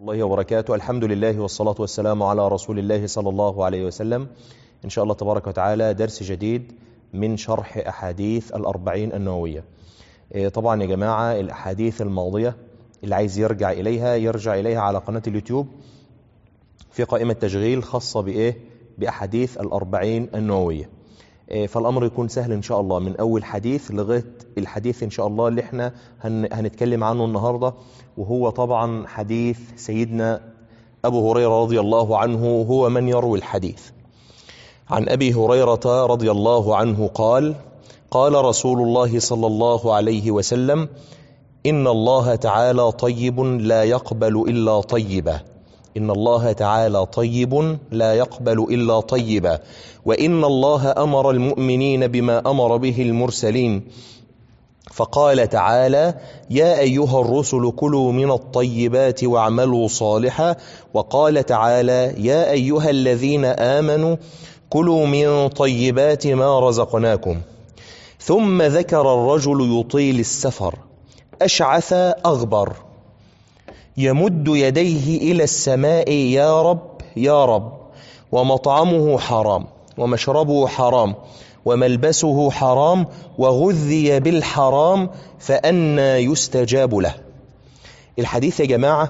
الله وبركاته الحمد لله والصلاة والسلام على رسول الله صلى الله عليه وسلم إن شاء الله تبارك وتعالى درس جديد من شرح أحاديث الأربعين النووية إيه طبعا يا جماعة الأحاديث الماضية اللي عايز يرجع إليها يرجع إليها على قناة اليوتيوب في قائمة تشغيل خاصة بإيه بأحاديث الأربعين النووية إيه فالأمر يكون سهل إن شاء الله من أول حديث لغاية الحديث إن شاء الله اللي احنا هن هنتكلم عنه النهاردة وهو طبعا حديث سيدنا أبو هريرة رضي الله عنه هو من يروي الحديث عن أبي هريرة رضي الله عنه قال قال رسول الله صلى الله عليه وسلم إن الله تعالى طيب لا يقبل إلا طيبا إن الله تعالى طيب لا يقبل إلا طيبا وإن الله أمر المؤمنين بما أمر به المرسلين فقال تعالى يا أيها الرسل كلوا من الطيبات واعملوا صالحا وقال تعالى يا أيها الذين آمنوا كلوا من طيبات ما رزقناكم ثم ذكر الرجل يطيل السفر أشعث أغبر يمد يديه إلى السماء يا رب يا رب ومطعمه حرام ومشربه حرام وملبسه حرام وغذي بالحرام فأنا يستجاب له الحديث يا جماعة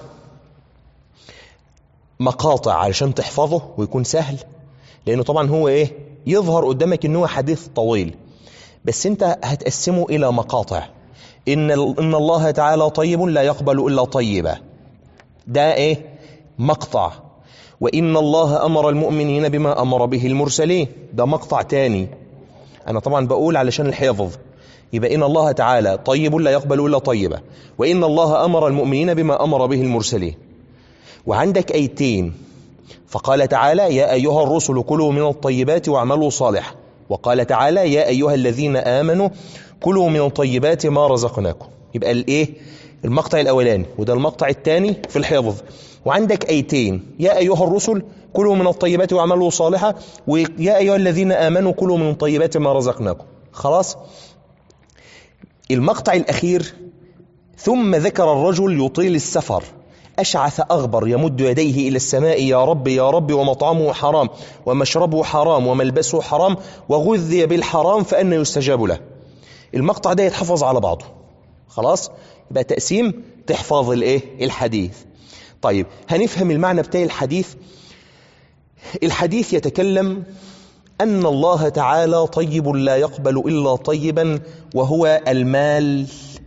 مقاطع علشان تحفظه ويكون سهل لأنه طبعا هو إيه يظهر قدامك إنه حديث طويل بس أنت هتقسمه إلى مقاطع إن, إن الله تعالى طيب لا يقبل إلا طيبا ده إيه مقطع وإن الله أمر المؤمنين بما أمر به المرسلين ده مقطع تاني أنا طبعا بقول علشان الحفظ يبقى إن الله تعالى طيب لا يقبل إلا طيبا وإن الله أمر المؤمنين بما أمر به المرسلين وعندك أيتين فقال تعالى يا أيها الرسل كلوا من الطيبات واعملوا صالحا وقال تعالى يا أيها الذين آمنوا كلوا من طيبات ما رزقناكم يبقى الايه المقطع الاولاني وده المقطع الثاني في الحفظ وعندك ايتين يا ايها الرسل كلوا من الطيبات واعملوا صالحا ويا ايها الذين امنوا كلوا من طيبات ما رزقناكم خلاص المقطع الاخير ثم ذكر الرجل يطيل السفر أشعث أغبر يمد يديه إلى السماء يا رب يا رب ومطعمه حرام ومشربه حرام وملبسه حرام وغذي بالحرام فأن يستجاب له المقطع ده يتحفظ على بعضه خلاص يبقى تقسيم تحفظ الايه الحديث طيب هنفهم المعنى بتاع الحديث الحديث يتكلم أن الله تعالى طيب لا يقبل إلا طيبا وهو المال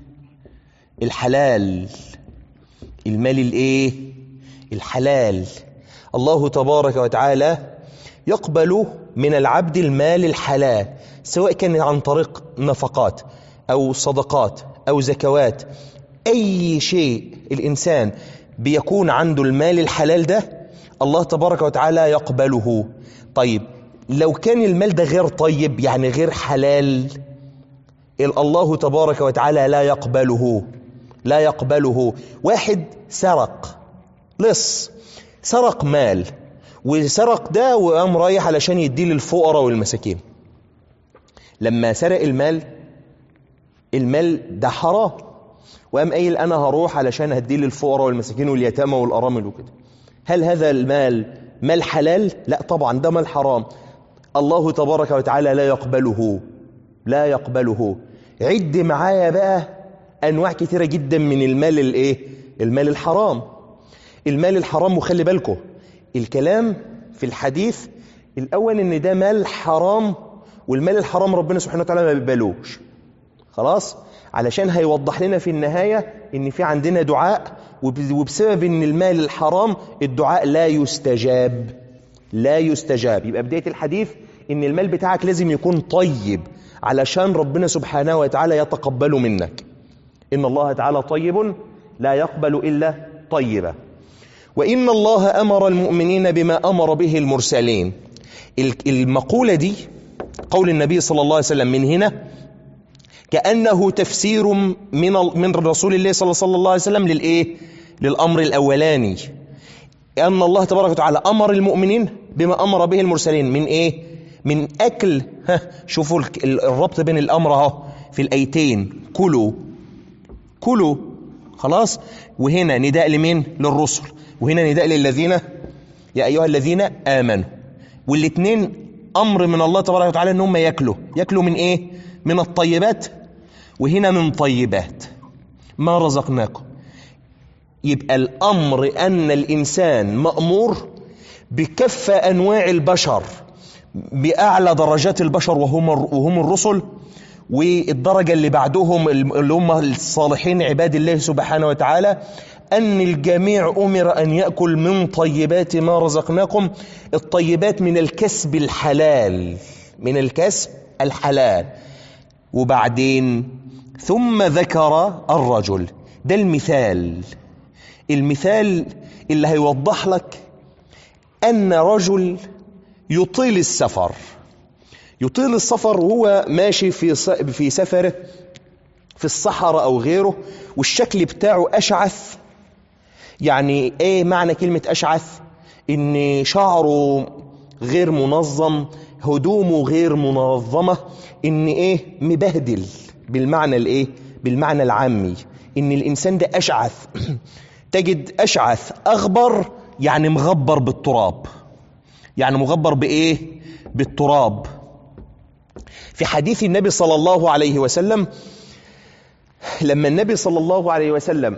الحلال المال الايه الحلال الله تبارك وتعالى يقبل من العبد المال الحلال سواء كان عن طريق نفقات أو صدقات أو زكوات أي شيء الإنسان بيكون عنده المال الحلال ده الله تبارك وتعالى يقبله طيب لو كان المال ده غير طيب يعني غير حلال الله تبارك وتعالى لا يقبله لا يقبله واحد سرق لص سرق مال وسرق ده وقام رايح علشان يديه للفقراء والمساكين لما سرق المال المال ده حرام وقام قايل انا هروح علشان هديه للفقراء والمساكين واليتامى والارامل وكده هل هذا المال مال حلال لا طبعا ده مال حرام الله تبارك وتعالى لا يقبله لا يقبله عد معايا بقى انواع كثيره جدا من المال الايه المال الحرام المال الحرام وخلي بالكم الكلام في الحديث الاول ان ده مال حرام والمال الحرام ربنا سبحانه وتعالى ما بيقبلوش خلاص علشان هيوضح لنا في النهاية ان في عندنا دعاء وبسبب ان المال الحرام الدعاء لا يستجاب لا يستجاب يبقى بداية الحديث ان المال بتاعك لازم يكون طيب علشان ربنا سبحانه وتعالى يتقبله منك ان الله تعالى طيب لا يقبل الا طيبا وان الله امر المؤمنين بما امر به المرسلين المقولة دي قول النبي صلى الله عليه وسلم من هنا كأنه تفسير من من رسول الله صلى الله عليه وسلم للإيه؟ للأمر الأولاني أن الله تبارك وتعالى أمر المؤمنين بما أمر به المرسلين من إيه؟ من أكل ها شوفوا الربط بين الأمر اهو في الأيتين كلوا كلوا خلاص وهنا نداء لمين للرسل وهنا نداء للذين يا أيها الذين آمنوا والاثنين أمر من الله تبارك وتعالى أن هم يأكلوا يأكلوا من إيه من الطيبات وهنا من طيبات ما رزقناكم يبقى الأمر أن الإنسان مأمور بكف أنواع البشر بأعلى درجات البشر وهم وهم الرسل والدرجة اللي بعدهم اللي هم الصالحين عباد الله سبحانه وتعالى أن الجميع أمر أن يأكل من طيبات ما رزقناكم الطيبات من الكسب الحلال من الكسب الحلال وبعدين ثم ذكر الرجل ده المثال المثال اللي هيوضح لك أن رجل يطيل السفر يطيل السفر وهو ماشي في في سفره في الصحراء أو غيره والشكل بتاعه أشعث يعني إيه معنى كلمة أشعث إن شعره غير منظم هدومه غير منظمة إن إيه مبهدل بالمعنى الإيه بالمعنى العامي إن الإنسان ده أشعث تجد أشعث أغبر يعني مغبر بالتراب يعني مغبر بإيه بالتراب في حديث النبي صلى الله عليه وسلم لما النبي صلى الله عليه وسلم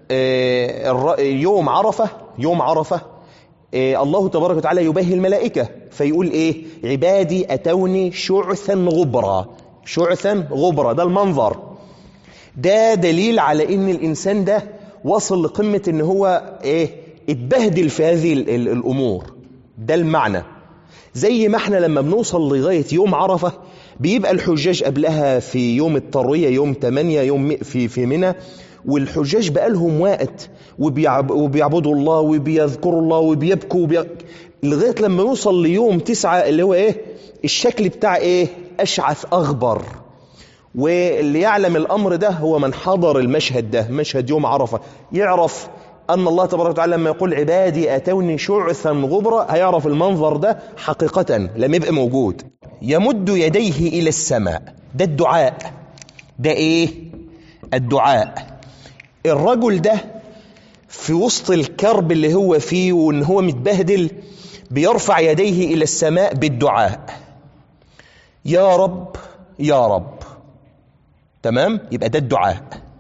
يوم عرفة يوم عرفة الله تبارك وتعالى يباهي الملائكة فيقول إيه عبادي أتوني شعثا غبرا شعثا غبرا ده المنظر ده دليل على إن الإنسان ده وصل لقمة إن هو إيه اتبهدل في هذه الأمور ده المعنى زي ما احنا لما بنوصل لغاية يوم عرفة بيبقى الحجاج قبلها في يوم التروية يوم 8 يوم في في منى والحجاج بقى لهم وقت وبيعب وبيعبدوا الله وبيذكروا الله وبيبكوا وبي... لغاية لما نوصل ليوم تسعة اللي هو ايه الشكل بتاع ايه أشعث أغبر واللي يعلم الأمر ده هو من حضر المشهد ده مشهد يوم عرفة يعرف أن الله تبارك وتعالى لما يقول عبادي أتوني شعثا غبرا هيعرف المنظر ده حقيقة لم يبقى موجود يمد يديه إلى السماء ده الدعاء ده إيه الدعاء الرجل ده في وسط الكرب اللي هو فيه وان هو متبهدل بيرفع يديه إلى السماء بالدعاء يا رب يا رب تمام يبقى ده الدعاء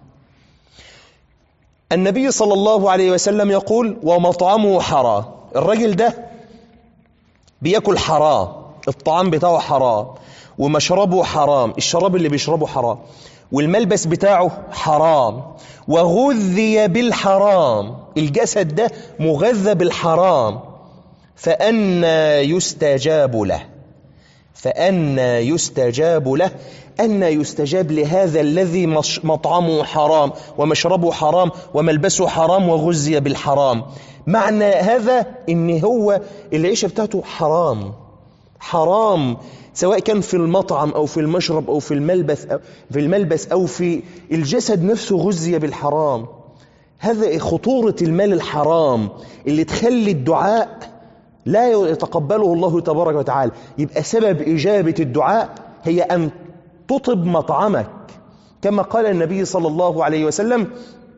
النبي صلى الله عليه وسلم يقول ومطعمه حرام الراجل ده بياكل حرام الطعام بتاعه حرام ومشربه حرام الشراب اللي بيشربه حرام والملبس بتاعه حرام وغذي بالحرام الجسد ده مغذى بالحرام فأنا يستجاب له فأنا يستجاب له أن يستجاب لهذا الذي مطعمه حرام ومشربه حرام وملبسه حرام وغزي بالحرام معنى هذا ان هو العيشة بتاعته حرام حرام سواء كان في المطعم أو في المشرب أو في الملبس أو في الملبس أو في الجسد نفسه غزي بالحرام هذا خطورة المال الحرام اللي تخلي الدعاء لا يتقبله الله تبارك وتعالى يبقى سبب إجابة الدعاء هي أن تطب مطعمك كما قال النبي صلى الله عليه وسلم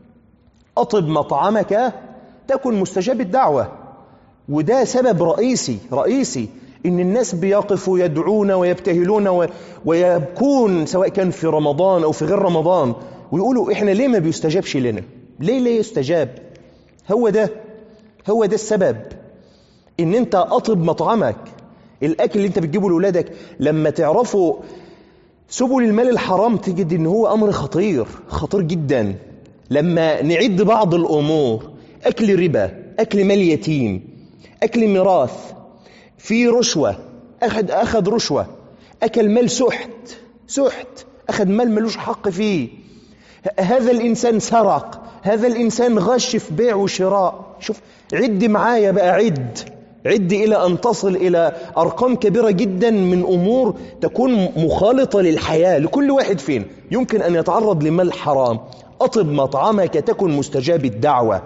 أطب مطعمك تكن مستجاب الدعوة وده سبب رئيسي رئيسي إن الناس بيقفوا يدعون ويبتهلون ويبكون سواء كان في رمضان أو في غير رمضان ويقولوا إحنا ليه ما بيستجابش لنا ليه ليه يستجاب هو ده هو ده السبب إن أنت أطب مطعمك الأكل اللي أنت بتجيبه لأولادك لما تعرفوا سبل المال الحرام تجد ان هو امر خطير خطير جدا لما نعد بعض الامور اكل ربا اكل مال يتيم اكل ميراث في رشوة اخذ اخذ رشوة اكل مال سحت سحت اخذ مال ملوش حق فيه هذا الانسان سرق هذا الانسان غش في بيع وشراء شوف عد معايا بقى عد عد إلى أن تصل إلى أرقام كبيرة جدا من أمور تكون مخالطة للحياة لكل واحد فين يمكن أن يتعرض لمال حرام أطب مطعمك تكن مستجاب الدعوة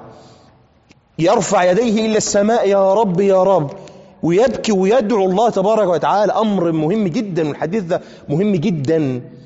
يرفع يديه إلى السماء يا رب يا رب ويبكي ويدعو الله تبارك وتعالى أمر مهم جدا والحديث ده مهم جدا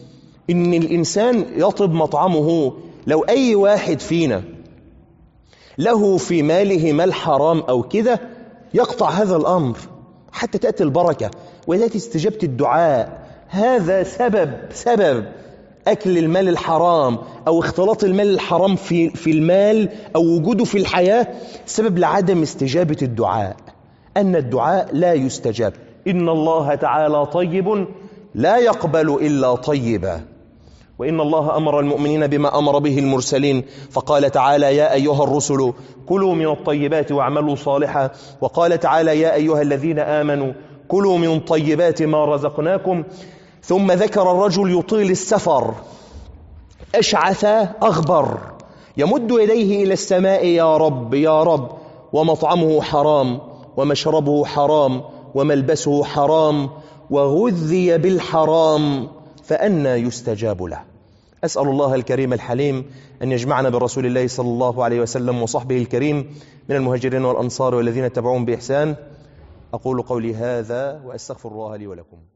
إن الإنسان يطب مطعمه لو أي واحد فينا له في ماله مال حرام أو كده يقطع هذا الأمر حتى تأتي البركة وتأتي استجابة الدعاء هذا سبب سبب أكل المال الحرام أو اختلاط المال الحرام في, في المال أو وجوده في الحياة سبب لعدم استجابة الدعاء أن الدعاء لا يستجاب إن الله تعالى طيب لا يقبل إلا طيبا وإن الله أمر المؤمنين بما أمر به المرسلين فقال تعالى يا أيها الرسل كلوا من الطيبات واعملوا صالحا وقال تعالى يا أيها الذين آمنوا كلوا من طيبات ما رزقناكم ثم ذكر الرجل يطيل السفر أشعث أغبر يمد يديه إلى السماء يا رب يا رب ومطعمه حرام ومشربه حرام وملبسه حرام وغذي بالحرام فأنى يستجاب له أسأل الله الكريم الحليم أن يجمعنا برسول الله صلى الله عليه وسلم وصحبه الكريم من المهاجرين والأنصار والذين اتبعوهم بإحسان أقول قولي هذا وأستغفر الله لي ولكم